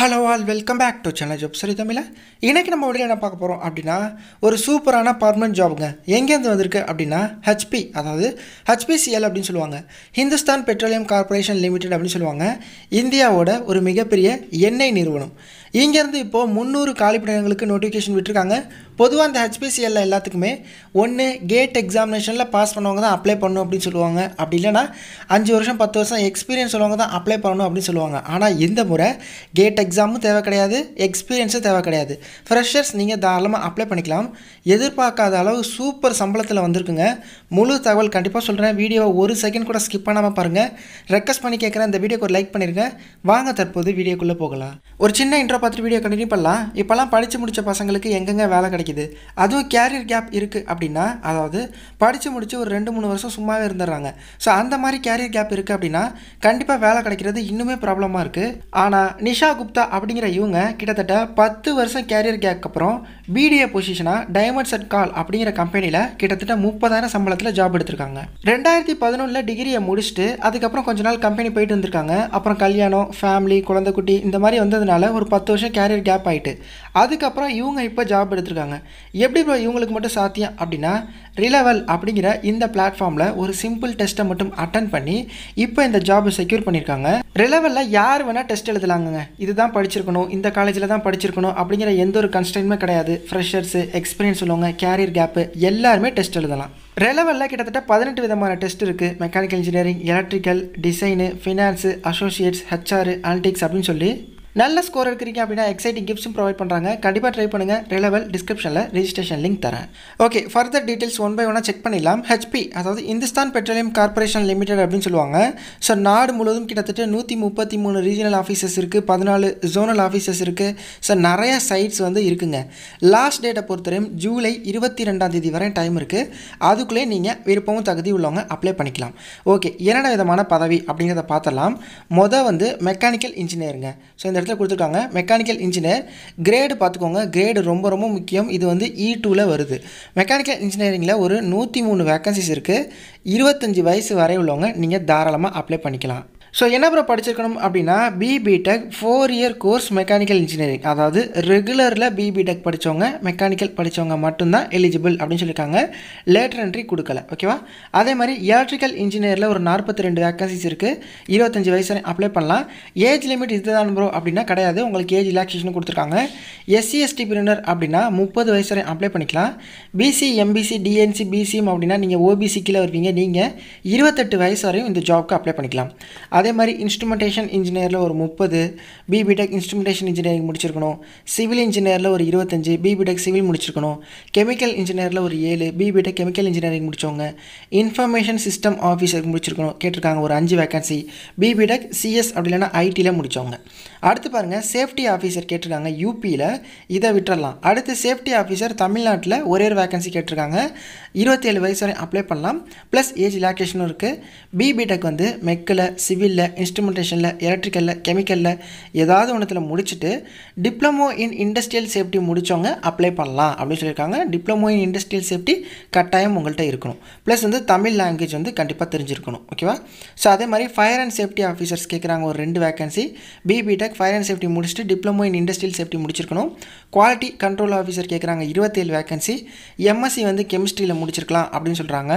hello all welcome back to channel job சரி தமிழ இன்றைக்கி நம்ம வீடியோ என்ன பார்க்க போகிறோம் அப்படின்னா ஒரு சூப்பரான பர்மனெண்ட் ஜாபுங்க எங்கேருந்து வந்திருக்கு அப்படின்னா ஹெச்பி அதாவது ஹெச்பிசிஎல் அப்படின்னு சொல்லுவாங்க ஹிந்துஸ்தான் பெட்ரோலியம் கார்ப்பரேஷன் லிமிடெட் அப்படின்னு சொல்லுவாங்க இந்தியாவோட ஒரு மிகப்பெரிய எண்ணெய் நிறுவனம் இங்கேருந்து இப்போது முந்நூறு காலிப்பணியிடங்களுக்கு நோட்டிஃபிகேஷன் விட்டுருக்காங்க பொதுவாக அந்த ஹெச்பிசிஎல்ல எல்லாத்துக்குமே ஒன்று கேட் எக்ஸாமினேஷனில் பாஸ் பண்ணவங்க தான் அப்ளை பண்ணணும் அப்படின்னு சொல்லுவாங்க அப்படி இல்லைன்னா அஞ்சு வருஷம் பத்து வருஷம் எக்ஸ்பீரியன்ஸ் உள்ளவங்க தான் அப்ளை பண்ணணும் அப்படின்னு சொல்லுவாங்க ஆனால் இந்த முறை கேட் எக்ஸாமும் தேவை கிடையாது எக்ஸ்பீரியன்ஸும் தேவை கிடையாது ஃப்ரெஷர்ஸ் நீங்கள் தாராளமாக அப்ளை பண்ணிக்கலாம் எதிர்பார்க்காத அளவு சூப்பர் சம்பளத்தில் வந்திருக்குங்க முழு தகவல் கண்டிப்பாக சொல்கிறேன் வீடியோவை ஒரு செகண்ட் கூட ஸ்கிப் பண்ணாமல் பாருங்கள் ரெக்வஸ்ட் பண்ணி கேட்குறேன் இந்த வீடியோக்கு ஒரு லைக் பண்ணிருங்க வாங்க தற்போது வீடியோக்குள்ளே போகலாம் ஒரு சின்ன இன்ட்ரோ பார்த்துட்டு வீடியோ கண்டினியூ பண்ணலாம் இப்போல்லாம் படித்து முடித்த பசங்களுக்கு எங்கெங்க வேலை கிடைக்குது அதுவும் கேரியர் கேப் இருக்குது அப்படின்னா அதாவது படித்து முடித்து ஒரு ரெண்டு மூணு வருஷம் சும்மாவே இருந்துடுறாங்க ஸோ அந்த மாதிரி கேரியர் கேப் இருக்குது அப்படின்னா கண்டிப்பாக வேலை கிடைக்கிறது இன்னுமே ப்ராப்ளமாக இருக்குது ஆனால் நிஷா குப்தா அப்படிங்கிற இவங்க கிட்டத்தட்ட பத்து வருஷம் கேரியர் கேப்க்கு அப்புறம் பிடிஏ பொசிஷனாக டைமண்ட் செட் கால் அப்படிங்கிற கம்பெனியில் கிட்டத்தட்ட முப்பதாயிரம் சம்பளத்தில் ஜாப் எடுத்திருக்காங்க ரெண்டாயிரத்தி பதினொன்றில் டிகிரியை முடிச்சுட்டு அதுக்கப்புறம் கொஞ்ச நாள் கம்பெனி போயிட்டு வந்திருக்காங்க அப்புறம் கல்யாணம் ஃபேமிலி குழந்தை குட்டி இந்த மாதிரி வந்ததுனால ஒரு பத்து வருஷம் கேரியர் கேப் ஆகிட்டு அதுக்கப்புறம் இவங்க இப்போ ஜாப் எடுத்திருக்காங்க எப்படி ப்ரோ இவங்களுக்கு மட்டும் சாத்தியம் அப்படின்னா ரிலவல் அப்படிங்கிற இந்த பிளாட்ஃபார்மில் ஒரு சிம்பிள் டெஸ்ட்டை மட்டும் அட்டன் பண்ணி இப்போ இந்த ஜாபை செக்யூர் பண்ணியிருக்காங்க ரிலவலில் யார் வேணால் டெஸ்ட் எழுதலாங்க இதுதான் படிச்சிருக்கணும் இந்த காலேஜில் தான் படிச்சிருக்கணும் அப்படிங்கிற எந்த ஒரு கன்ஸ்டன்மே கிடையாது ஃப்ரெஷர்ஸு எக்ஸ்பீரியன்ஸ் உள்ளவங்க கேரியர் கேப்பு எல்லாருமே டெஸ்ட் எழுதலாம் ரெலவலில் கிட்டத்தட்ட பதினெட்டு விதமான டெஸ்ட் இருக்குது mechanical engineering electrical design finance associates HR analytics அப்படின்னு சொல்லி நல்ல ஸ்கோர் எடுக்கிறீங்க அப்படின்னா எக்ஸைட்டிங் கிஃப்ட்ஸும் ப்ரொவைட் பண்ணுறாங்க கண்டிப்பாக ட்ரை பண்ணுங்கள் ரெலவல் டிஸ்கிரிப்ஷனில் ரெஜிஸ்ட்ரேஷன் லிங்க் தரேன் okay further details one by ஒன்னாக செக் பண்ணிடலாம் ஹெச்பி அதாவது இந்துஸ்தான் பெட்ரோலியம் கார்ப்பரேஷன் லிமிடெட் அப்படின்னு சொல்லுவாங்க ஸோ நாடு முழுவதும் கிட்டத்தட்ட நூற்றி முப்பத்தி மூணு ரீஜனல் ஆஃபீஸஸ் இருக்குது பதினாலு ஜோனல் ஆஃபீஸஸ் இருக்குது ஸோ நிறைய சைட்ஸ் வந்து இருக்குங்க லாஸ்ட் டேட்டை பொறுத்தவரையும் ஜூலை இருபத்தி ரெண்டாம் தேதி வரை டைம் இருக்குது அதுக்குள்ளே நீங்கள் விருப்பமும் தகுதி உள்ளவங்க அப்ளை பண்ணிக்கலாம் ஓகே என்னென்ன விதமான பதவி அப்படிங்கிறத பார்த்துடலாம் மொதல் வந்து மெக்கானிக்கல் இன்ஜினியருங்க ஸோ இந்த இடத்துல கொடுத்துருக்காங்க மெக்கானிக்கல் இன்ஜினியர் கிரேடு பார்த்துக்கோங்க கிரேடு ரொம்ப ரொம்ப முக்கியம் இது வந்து இ டூவில் வருது மெக்கானிக்கல் இன்ஜினியரிங்கில் ஒரு நூற்றி மூணு வேக்கன்சிஸ் இருக்குது இருபத்தஞ்சி வயசு வரை உள்ளவங்க நீங்கள் தாராளமாக அப்ளை பண்ணிக்கலாம் ஸோ என்ன ப்ரோ படிச்சிருக்கணும் அப்படின்னா BBTech four year course mechanical engineering அதாவது ரெகுலரில் பிபிடெக் படித்தவங்க மெக்கானிக்கல் படித்தவங்க மட்டும்தான் எலிஜிபிள் அப்படின்னு சொல்லியிருக்காங்க லேட்டர் என்ட்ரி கொடுக்கல ஓகேவா அதே மாதிரி எலக்ட்ரிக்கல் இன்ஜினியரில் ஒரு நாற்பத்தி ரெண்டு வேக்கன்சிஸ் இருக்குது இருபத்தஞ்சி வயசு வரை அப்ளை பண்ணலாம் ஏஜ் லிமிட் இதுதான் ப்ரோ அப்படின்னா கிடையாது உங்களுக்கு ஏஜ் ரிலாக்ஸேஷன் கொடுத்துருக்காங்க எஸ்சி எஸ்டி பிரினர் அப்படின்னா முப்பது வயசு வரை அப்ளை பண்ணிக்கலாம் பிசி எம்பிசி டிஎன்சி பிசிஎம் அப்படின்னா நீங்கள் ஓபிசி கீழே வருவீங்க நீங்கள் இருபத்தெட்டு வயசு வரையும் இந்த ஜாப்க்கு அப்ளை பண்ணிக்கலாம் அதே மாதிரி இன்ஸ்ட்ருமெண்டேஷன் இன்ஜினியரில் ஒரு முப்பது பிபிடெக் இன்ஸ்ட்ருமெண்டேஷன் இன்ஜினியரிங் முடிச்சிருக்கணும் சிவில் இன்ஜினியரில் ஒரு இருபத்தஞ்சு பிபிடெக் சிவில் முடிச்சிருக்கணும் கெமிக்கல் இன்ஜினியரில் ஒரு ஏழு பிபிடெக் கெமிக்கல் இன்ஜினியரிங் முடித்தவங்க இன்ஃபர்மேஷன் சிஸ்டம் ஆஃபீஸருக்கு முடிச்சிருக்கணும் கேட்டிருக்காங்க ஒரு அஞ்சு வேக்கன்சி பிபிடெக் சிஎஸ் அப்படி இல்லைன்னா ஐடியில் முடித்தவங்க அடுத்து பாருங்கள் சேஃப்டி ஆஃபீஸர் கேட்டிருக்காங்க யூபியில் இதை விட்டுறலாம் அடுத்து சேஃப்டி ஆஃபீஸர் தமிழ்நாட்டில் ஒரே ஒரு வேக்கன்சி கேட்டிருக்காங்க இருபத்தேழு வயசு வரை அப்ளை பண்ணலாம் ப்ளஸ் ஏஜ் ரிலாக்ஸேஷனும் இருக்குது பிபிடெக் வந்து மெக்கில் சிவிலில் இன்ஸ்ட்ருமெண்டேஷனில் எலக்ட்ரிக்கலில் கெமிக்கலில் ஏதாவது ஒன்றத்தில் முடிச்சுட்டு டிப்ளமோ இன் இண்டஸ்ட்ரியல் சேஃப்டி முடித்தவங்க அப்ளை பண்ணலாம் அப்படின்னு சொல்லியிருக்காங்க டிப்ளமோ இன் இண்டஸ்ட்ரியல் சேஃப்டி கட்டாயம் உங்கள்கிட்ட இருக்கணும் ப்ளஸ் வந்து தமிழ் லாங்குவேஜ் வந்து கண்டிப்பாக தெரிஞ்சிருக்கணும் ஓகேவா ஸோ அதே மாதிரி ஃபயர் அண்ட் சேஃப்டி ஆஃபீஸர்ஸ் கேட்குறாங்க ஒரு ரெண்டு vacancy BBTech fire and safety முடிச்சுட்டு டிப்ளமோ இன் இண்டஸ்ட்ரியல் சேஃப்டி முடிச்சிருக்கணும் குவாலிட்டி கண்ட்ரோல் ஆஃபீஸர் கேட்குறாங்க இருபத்தேழு வேக்கன்சி எம்எஸ்சி வந்து கெமிஸ்ட்ரியில் முடிச்சிருக்கலாம் அப்படின்னு சொல்கிறாங்க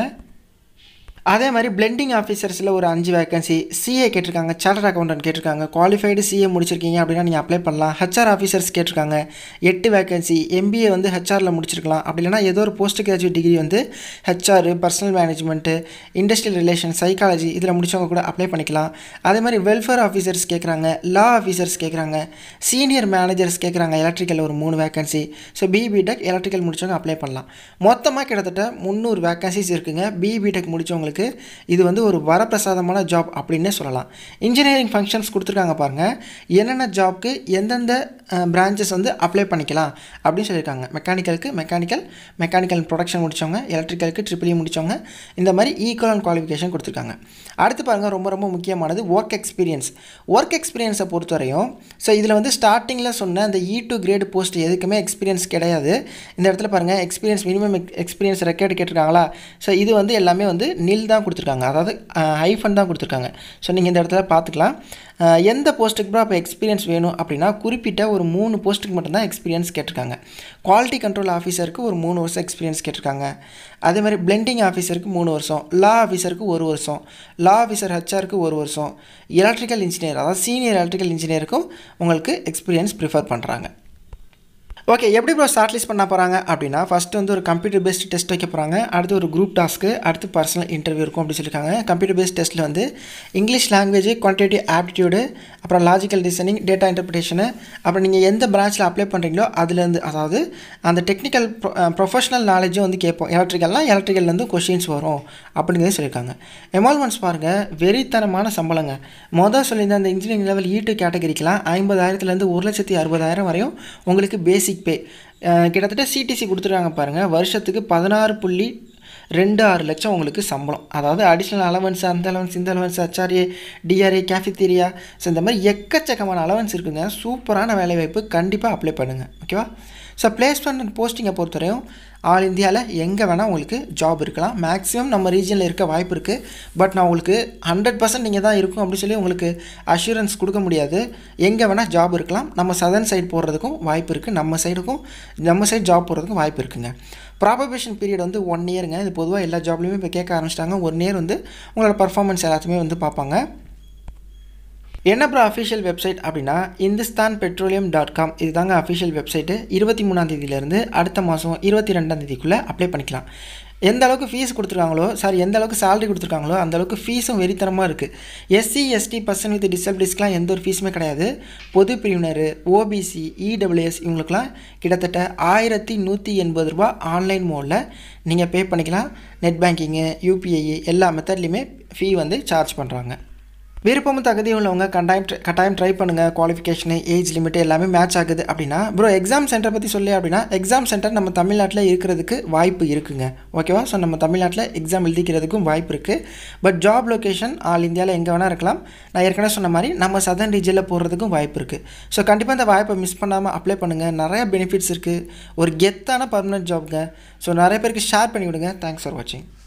அதே மாதிரி பிளெண்டிங் ஆஃபீஸர்ஸில் ஒரு அஞ்சு வேகன்சி சிஏ கேட்டிருக்காங்க சார்டர் அக்கௌண்டன்ட் கேட்டிருக்காங்க குவாலிஃபைடு சிஏ முடிச்சிருக்கீங்க அப்படின்னா நீங்கள் அப்ளை பண்ணலாம் ஹெச்ஆர் ஆஃபீஸர்ஸ் கேட்டிருக்காங்க எட்டு வேகன்சி எம்பிஏ வந்து ஹெச்ஆரில் முடிச்சிருக்கலாம் அப்படி இல்லைனா ஏதோ ஒரு போஸ்ட் கிராஜுவேட் டிகிரி வந்து HR personnel management industrial relation psychology இதில் முடித்தவங்க கூட அப்ளை பண்ணிக்கலாம் அதே மாதிரி வெல்ஃபேர் ஆஃபீஸர்ஸ் கேட்குறாங்க லா ஆஃபீஸர்ஸ் கேட்குறாங்க சீனியர் மேனேஜர்ஸ் கேட்குறாங்க எலக்ட்ரிக்கல் ஒரு மூணு வேகன்சி ஸோ பிபிடெக் எலக்ட்ரிக்கல் முடித்தவங்க அப்ளை பண்ணலாம் மொத்தமாக கிட்டத்தட்ட முந்நூறு வேகன்சிஸ் இருக்குங்க பிபிடெக் முடித்தவங்களுக்கு இது வந்து ஒரு வரப்பிரசாதமான ஜாப் அப்படின்னே சொல்லலாம் இன்ஜினியரிங் ஃபங்க்ஷன்ஸ் கொடுத்துருக்காங்க பாருங்கள் என்னென்ன ஜாப்க்கு எந்தெந்த பிரான்ச்சஸ் வந்து அப்ளை பண்ணிக்கலாம் அப்படின்னு சொல்லியிருக்காங்க மெக்கானிக்கலுக்கு மெக்கானிக்கல் மெக்கானிக்கல் ப்ரொடக்ஷன் முடித்தவங்க எலக்ட்ரிக்கலுக்கு ட்ரிபிள் இ முடித்தவங்க இந்த மாதிரி ஈக்குவல் அண்ட் குவாலிஃபிகேஷன் கொடுத்துருக்காங்க அடுத்து பாருங்கள் ரொம்ப ரொம்ப முக்கியமானது ஒர்க் எக்ஸ்பீரியன்ஸ் ஒர்க் எக்ஸ்பீரியன்ஸை பொறுத்தவரையும் ஸோ இதில் வந்து ஸ்டார்டிங்கில் சொன்ன அந்த இ டூ கிரேடு போஸ்ட் எதுக்குமே எக்ஸ்பீரியன்ஸ் கிடையாது இந்த இடத்துல பாருங்கள் எக்ஸ்பீரியன்ஸ் மினிமம் எக்ஸ்பீரியன்ஸ் ரெக்கார்டு கேட்டிருக்காங்களா ஸோ இது வந்து எல்லாமே வந்து நில் டில் தான் கொடுத்துருக்காங்க அதாவது ஹைஃபன் தான் கொடுத்துருக்காங்க ஸோ நீங்கள் இந்த இடத்துல பார்த்துக்கலாம் அஹ், எந்த போஸ்ட்டுக்கு ப்ரோ அப்போ எக்ஸ்பீரியன்ஸ் வேணும் அப்படின்னா குறிப்பிட்ட ஒரு மூணு போஸ்ட்டுக்கு மட்டும்தான் எக்ஸ்பீரியன்ஸ் கேட்டிருக்காங்க குவாலிட்டி கண்ட்ரோல் ஆஃபீஸருக்கு ஒரு மூணு வருஷம் எக்ஸ்பீரியன்ஸ் கேட்டிருக்காங்க அதே மாதிரி பிளெண்டிங் ஆஃபீஸருக்கு மூணு வருஷம் லா ஆஃபீஸருக்கு ஒரு வருஷம் லா ஆஃபீஸர் ஹெச்ஆருக்கு ஒரு வருஷம் எலக்ட்ரிக்கல் இன்ஜினியர் அதாவது சீனியர் எலக்ட்ரிக்கல் இன்ஜினியருக்கும் உங்களுக்கு எக்ஸ்பீரியன்ஸ் ப்ரிஃபர் பண்ணுறாங்க ஓகே எப்படி ப்ரோ ஷார்ட் லிஸ்ட் பண்ண போகிறாங்க அப்படின்னா ஃபஸ்ட்டு வந்து ஒரு கம்ப்யூட்டர் பேஸ்ட் டெஸ்ட் வைக்க போகிறாங்க அடுத்து ஒரு குரூப் டாஸ்க்கு அடுத்து பர்சனல் இன்டர்வியூ இருக்கும் அப்படின்னு சொல்லியிருக்காங்க கம்ப்யூட்டர் பேஸ்ட் டெஸ்ட்டில் வந்து இங்கிலீஷ் லாங்குவேஜ் குவான்டிட்டி ஆப்டிடியூடு அப்புறம் லாஜிக்கல் டிசைனிங் டேட்டா இன்டர்பிரேஷனு அப்புறம் நீங்கள் எந்த பிரான்ச்சில் அப்ளை பண்ணுறீங்களோ அதுலேருந்து அதாவது அந்த டெக்னிக்கல் ப்ரொஃபஷனல் நாலேஜும் வந்து கேட்போம் எலக்ட்ரிக்கல்னால் எலக்ட்ரிக்கல்லேருந்து கொஷின்ஸ் வரும் அப்படிங்கிறத சொல்லியிருக்காங்க எமால்மெண்ட்ஸ் பாருங்கள் வெறித்தனமான சம்பளங்க மொதல் சொல்லியிருந்த அந்த இன்ஜினியரிங் லெவல் ஈட்டு கேட்டகரிக்கெலாம் ஐம்பதாயிரத்துலேருந்து ஒரு லட்சத்தி அறுபதாயிரம் வரையும் உங்களுக்கு பேசிக் பே கிட்டத்தட்ட சிடிசி கொடுத்துருக்காங்க பாருங்கள் வருஷத்துக்கு பதினாறு புள்ளி ரெண்டு ஆறு லட்சம் உங்களுக்கு சம்பளம் அதாவது அடிஷ்னல் அலவன்ஸ் அந்த அலவன்ஸ் இந்த allowance HRA DRA cafeteria so இந்த மாதிரி எக்கச்சக்கமான அலவன்ஸ் இருக்குங்க சூப்பரான வேலைவாய்ப்பு கண்டிப்பாக அப்ளை பண்ணுங்கள் ஓகேவா ஸோ பிளேஸ்மெண்ட் அண்ட் போஸ்டிங்கை பொறுத்தவரையும் ஆல் இந்தியாவில் எங்கே வேணால் உங்களுக்கு ஜாப் இருக்கலாம் மேக்ஸிமம் நம்ம ரீஜனில் இருக்க வாய்ப்பு இருக்குது பட் நான் உங்களுக்கு ஹண்ட்ரட் பர்சன்ட் நீங்கள் தான் இருக்கும் அப்படின்னு சொல்லி உங்களுக்கு அஷூரன்ஸ் கொடுக்க முடியாது எங்கே வேணால் ஜாப் இருக்கலாம் நம்ம சதர்ன் சைடு போடுறதுக்கும் வாய்ப்பு இருக்குது நம்ம சைடுக்கும் நம்ம சைடு ஜாப் போடுறதுக்கும் வாய்ப்பு இருக்குங்க ப்ராபபேஷன் பீரியட் வந்து ஒன் இயருங்க இது பொதுவாக எல்லா ஜாப்லையுமே இப்போ கேட்க ஆரம்பிச்சிட்டாங்க ஒன் இயர் வந்து உங்களோட பர்ஃபார்மன்ஸ் எல்லாத்தையுமே வந்து பார்ப்பாங்க என்ன ப்ரோ அஃபிஷியல் வெப்சைட் அப்படின்னா இந்துஸ்தான் பெட்ரோலியம் டாட் காம் இதுதாங்க அஃபிஷியல் வெப்சைட்டு இருபத்தி மூணாம் தேதியிலேருந்து அடுத்த மாதம் இருபத்தி ரெண்டாம் தேதிக்குள்ளே அப்ளை பண்ணிக்கலாம் எந்த அளவுக்கு ஃபீஸ் கொடுத்துருக்காங்களோ சாரி எந்த அளவுக்கு salary கொடுத்துருக்காங்களோ அந்த அளவுக்கு ஃபீஸும் வெறித்தனமாக இருக்குது எஸ்சி எஸ்டி பர்சன் வித் டிசபிலிட்டிஸ்க்குலாம் எந்த ஒரு ஃபீஸுமே கிடையாது பொது பிரிவினர் ஓபிசி இடபிள்யூஎஸ் இவங்களுக்குலாம் கிட்டத்தட்ட ஆயிரத்தி நூற்றி எண்பது ரூபா ஆன்லைன் மோடில் நீங்கள் பே பண்ணிக்கலாம் நெட் பேங்கிங்கு யூபிஐ எல்லா மெத்தட்லேயுமே ஃபீ வந்து சார்ஜ் பண்ணுறாங்க விருப்பமும் தகுதியும் உள்ளவங்க கட்டாயம் try- கட்டாயம் ட்ரை பண்ணுங்கள் குவாலிஃபிகேஷனு ஏஜ் லிமிட் எல்லாமே மேட்ச் ஆகுது அப்படின்னா ப்ரோ எக்ஸாம் சென்டர் பற்றி சொல்லி அப்படின்னா எக்ஸாம் சென்டர் நம்ம தமிழ்நாட்டில் இருக்கிறதுக்கு வாய்ப்பு இருக்குங்க ஓகேவா ஸோ நம்ம தமிழ்நாட்டில் எக்ஸாம் எழுதிக்கிறதுக்கும் வாய்ப்பு இருக்குது பட் ஜாப் லொகேஷன் ஆல் இந்தியாவில் எங்கே வேணால் இருக்கலாம் நான் ஏற்கனவே சொன்ன மாதிரி நம்ம சதர்ன் ரீஜனில் போகிறதுக்கும் வாய்ப்பு இருக்குது ஸோ கண்டிப்பாக இந்த வாய்ப்பை மிஸ் பண்ணாமல் அப்ளை பண்ணுங்கள் நிறைய பெனிஃபிட்ஸ் இருக்குது ஒரு கெத்தான பர்மனெண்ட் ஜாப்ங்க ஸோ நிறைய பேருக்கு ஷேர் பண்ணி விடுங்க தேங்க்ஸ் ஃபார் வாட்சிங்